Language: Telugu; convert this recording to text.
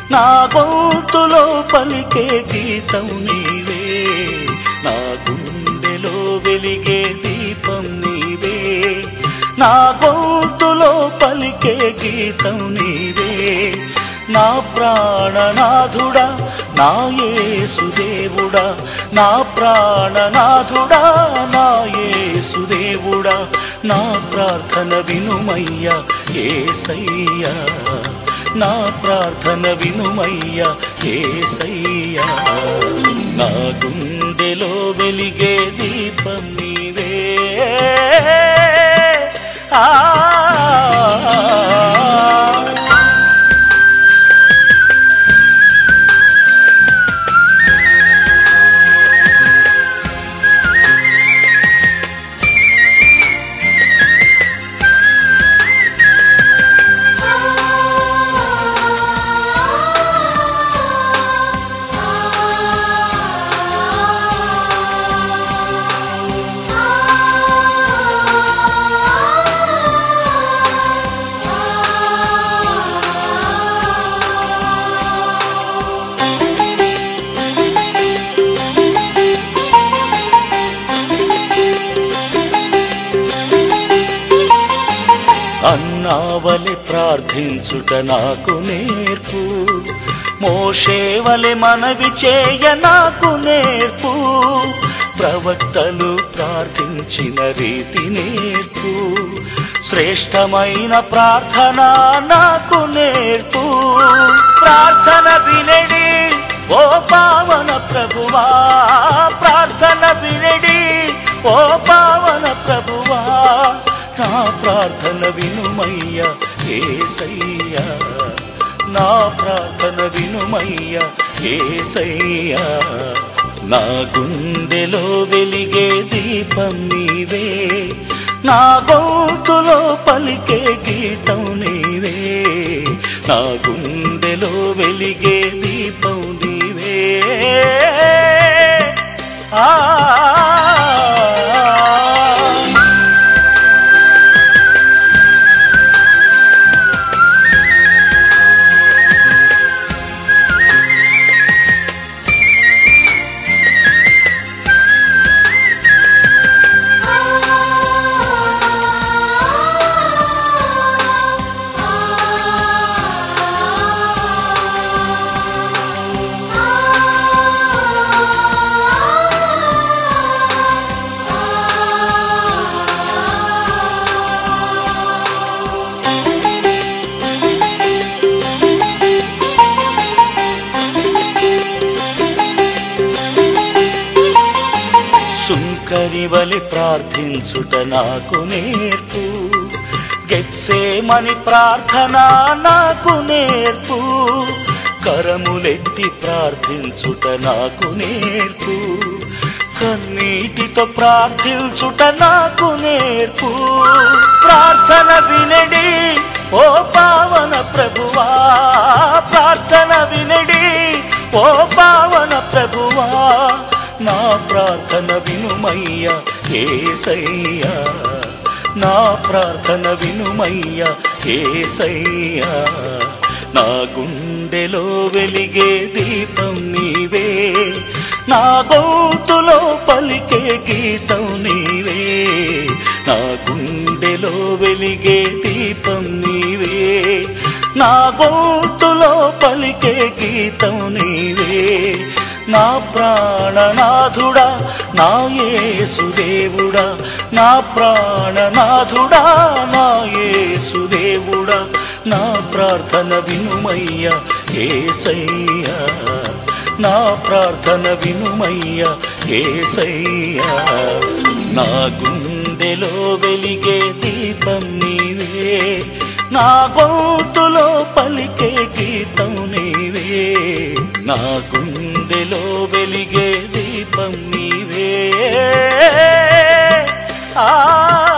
నా గొంతులో పలికే గీతం నీవే నా గుండెలో వెలిగే దీపం నీవే నా గొంతులో పలికే గీతం నీవే నా ప్రాణనాథుడా నా యేసుదేవుడా నా ప్రాణనాథుడా నా యేసుదేవుడా నా ప్రార్థన వినుమయ్యా ఏసయ్యా నా ప్రార్థన వినుమయ్యా ఏసయ్యా నా గుండెలో వెలిగే దీపం నీవే ఆ అన్నావలి ప్రార్థించుట నాకు నేర్పు మోషేవలె మనవి చేయ నాకు నేర్పు ప్రవక్తలు ప్రార్థించిన రీతి నేర్పు శ్రేష్టమైన ప్రార్థన నాకు నేర్పు ప్రార్థన వినడి ఓ పావన ప్రభువా ప్రార్థన వినడి ఓ పావన ప్రభువా నా ప్రార్థన వినుమయ్య ఏసయ్యా నా ప్రార్థన వినుమయ్య ఏసయ్యా నా గుండెలో వెలిగే దీపం నీవే నా గొంతులో పలికే గీతం నీవే నా గుండెలో వెలిగే దీపం నీవే ఆ సుంకరివలి ప్రార్థించుట నాకు నేర్పు గెచ్చేమని ప్రార్థన నాకు నేర్పు కరములెత్తి ప్రార్థించుట నాకు నేర్పు కన్నీటితో ప్రార్థించుట నాకు నేర్పు ప్రార్థన వినడి ఓ పావన ప్రభువా ప్రార్థన వినడి ఓ పావన ప్రభువా నా ప్రార్థన వినుమయ్య ఏసయ్యా నా ప్రార్థన వినుమయ్య ఏసయ్యా నా గుండెలో వెలిగే దీపం నీవే నా గొంతులో పలికే గీతం నీవే నా గుండెలో వెలిగే దీపం నీవే నా గొంతులో పలికే గీతం నీవే నా ప్రాణనాథుడా నా యేసుదేవుడా నా ప్రాణనాథుడా నా యేసుదేవుడా నా ప్రార్థన వినుమయ్య ఏసయ్యా నా ప్రార్థన వినుమయ్య ఏసయ్యా నా గుండెలో వెలిగే దీపం నీవే నా గొంతులో పలికే గీతం నీవే నా గుండెలో వెలిగే దీపం నీవే ఆ